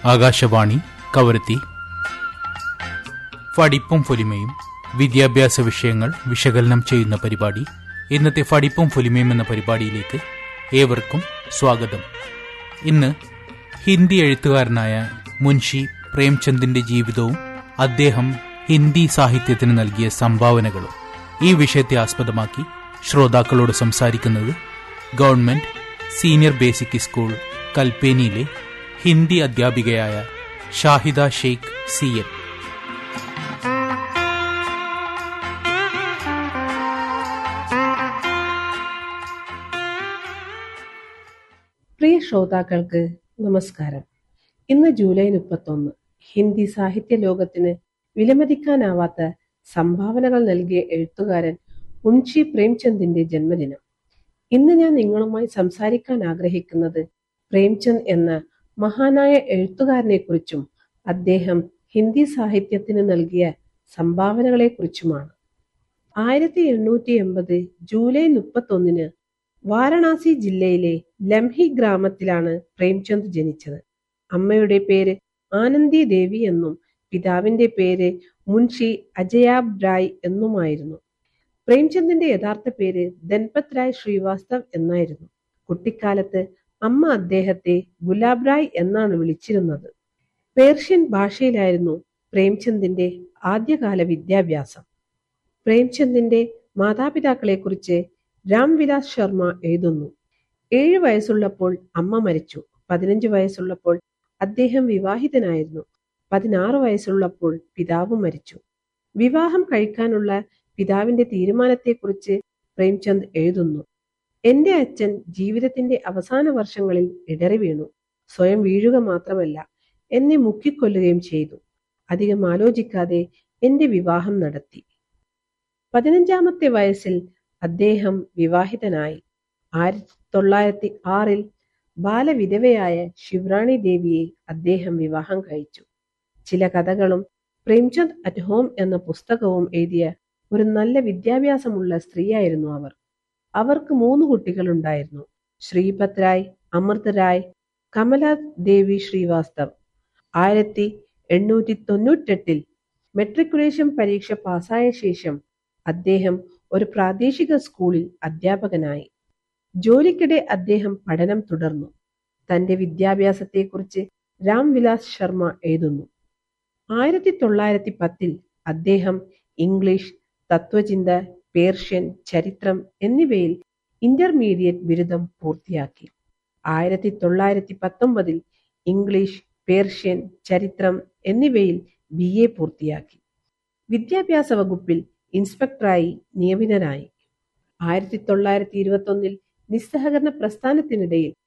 ആകാശവാണി കവരത്തി ഫടിപ്പും ഫൊലിമയും വിദ്യാഭ്യാസ വിഷയങ്ങൾ വിശകലനം ചെയ്യുന്ന പരിപാടി ഇന്നത്തെ ഫടിപ്പും ഫൊലിമയും എന്ന പരിപാടിയിലേക്ക് ഏവർക്കും സ്വാഗതം ഇന്ന് ഹിന്ദി എഴുത്തുകാരനായ മുൻഷി പ്രേംചന്ദിന്റെ ജീവിതവും അദ്ദേഹം ഹിന്ദി സാഹിത്യത്തിന് നൽകിയ സംഭാവനകളും ഈ വിഷയത്തെ ആസ്പദമാക്കി ശ്രോതാക്കളോട് സംസാരിക്കുന്നത് ഗവൺമെന്റ് സീനിയർ ബേസിക് സ്കൂൾ കൽപ്പേനിയിലെ ഹിന്ദി അധ്യാപികയായ ഷാഹിദ ഷെയ്ഖ് സി എൻ പ്രിയ ശ്രോതാക്കൾക്ക് നമസ്കാരം ഇന്ന് ജൂലൈ മുപ്പത്തൊന്ന് ഹിന്ദി സാഹിത്യ ലോകത്തിന് വിലമതിക്കാനാവാത്ത സംഭാവനകൾ നൽകിയ എഴുത്തുകാരൻ മുൻഷി പ്രേംചന്ദിന്റെ ജന്മദിനം ഇന്ന് ഞാൻ നിങ്ങളുമായി സംസാരിക്കാൻ ആഗ്രഹിക്കുന്നത് പ്രേംചന്ദ് എന്ന മഹാനായ എഴുത്തുകാരനെ കുറിച്ചും അദ്ദേഹം ഹിന്ദി സാഹിത്യത്തിന് നൽകിയ സംഭാവനകളെ കുറിച്ചുമാണ് ആയിരത്തി എണ്ണൂറ്റി എൺപത് ജൂലൈ മുപ്പത്തൊന്നിന് വാരണാസി ജില്ലയിലെ ലംഹി ഗ്രാമത്തിലാണ് പ്രേംചന്ദ് ജനിച്ചത് അമ്മയുടെ പേര് ആനന്ദി ദേവി എന്നും പിതാവിന്റെ പേര് മുൻഷി അജയാബ് റായ് എന്നുമായിരുന്നു പ്രേംചന്ദിന്റെ യഥാർത്ഥ പേര് ധൻപത് റായ് ശ്രീവാസ്തവ് എന്നായിരുന്നു കുട്ടിക്കാലത്ത് അമ്മ അദ്ദേഹത്തെ ഗുലാബ് റായ് എന്നാണ് വിളിച്ചിരുന്നത് പേർഷ്യൻ ഭാഷയിലായിരുന്നു പ്രേംചന്ദിന്റെ ആദ്യകാല വിദ്യാഭ്യാസം പ്രേംചന്ദിന്റെ മാതാപിതാക്കളെക്കുറിച്ച് രാംവിലാസ് ശർമ്മ എഴുതുന്നു ഏഴു വയസ്സുള്ളപ്പോൾ അമ്മ മരിച്ചു പതിനഞ്ച് വയസ്സുള്ളപ്പോൾ അദ്ദേഹം വിവാഹിതനായിരുന്നു പതിനാറ് വയസ്സുള്ളപ്പോൾ പിതാവ് മരിച്ചു വിവാഹം കഴിക്കാനുള്ള പിതാവിന്റെ തീരുമാനത്തെക്കുറിച്ച് പ്രേംചന്ദ് എഴുതുന്നു എന്റെ അച്ഛൻ ജീവിതത്തിന്റെ അവസാന വർഷങ്ങളിൽ ഇടറി വീണു സ്വയം വീഴുക മാത്രമല്ല എന്നെ മുക്കിക്കൊല്ലുകയും ചെയ്തു അധികം ആലോചിക്കാതെ എന്റെ വിവാഹം നടത്തി പതിനഞ്ചാമത്തെ വയസ്സിൽ അദ്ദേഹം വിവാഹിതനായി ആയിരത്തി തൊള്ളായിരത്തി ആറിൽ ബാലവിധവയായ ശിവറാണി ദേവിയെ അദ്ദേഹം വിവാഹം കഴിച്ചു ചില കഥകളും പ്രേംചന്ദ് അറ്റ് ഹോം എന്ന പുസ്തകവും എഴുതിയ ഒരു നല്ല വിദ്യാഭ്യാസമുള്ള സ്ത്രീയായിരുന്നു അവർ അവർക്ക് മൂന്ന് കുട്ടികളുണ്ടായിരുന്നു ശ്രീപത് റായ് അമൃത് റായ് കമല ദേവി ശ്രീവാസ്തവ് ആയിരത്തി എണ്ണൂറ്റി തൊണ്ണൂറ്റെട്ടിൽ മെട്രിക്കുലേഷൻ പരീക്ഷ പാസ്സായ ശേഷം അദ്ദേഹം ഒരു പ്രാദേശിക സ്കൂളിൽ അധ്യാപകനായി ജോലിക്കിടെ അദ്ദേഹം പഠനം തുടർന്നു തന്റെ വിദ്യാഭ്യാസത്തെക്കുറിച്ച് രാംവിലാസ് ശർമ്മ എഴുതുന്നു ആയിരത്തി തൊള്ളായിരത്തി പത്തിൽ അദ്ദേഹം ഇംഗ്ലീഷ് തത്വചിന്ത പേർഷ്യൻ ചരിത്രം എന്നിവയിൽ ഇന്റർമീഡിയറ്റ് ബിരുദം പൂർത്തിയാക്കി ആയിരത്തി തൊള്ളായിരത്തി പത്തൊമ്പതിൽ ഇംഗ്ലീഷ് പേർഷ്യൻ ചരിത്രം എന്നിവയിൽ ബി എ പൂർത്തിയാക്കി വിദ്യാഭ്യാസ വകുപ്പിൽ ഇൻസ്പെക്ടറായി നിയമിതനായി ആയിരത്തി തൊള്ളായിരത്തി ഇരുപത്തി ഒന്നിൽ നിസ്സഹകരണ പ്രസ്ഥാനത്തിനിടയിൽ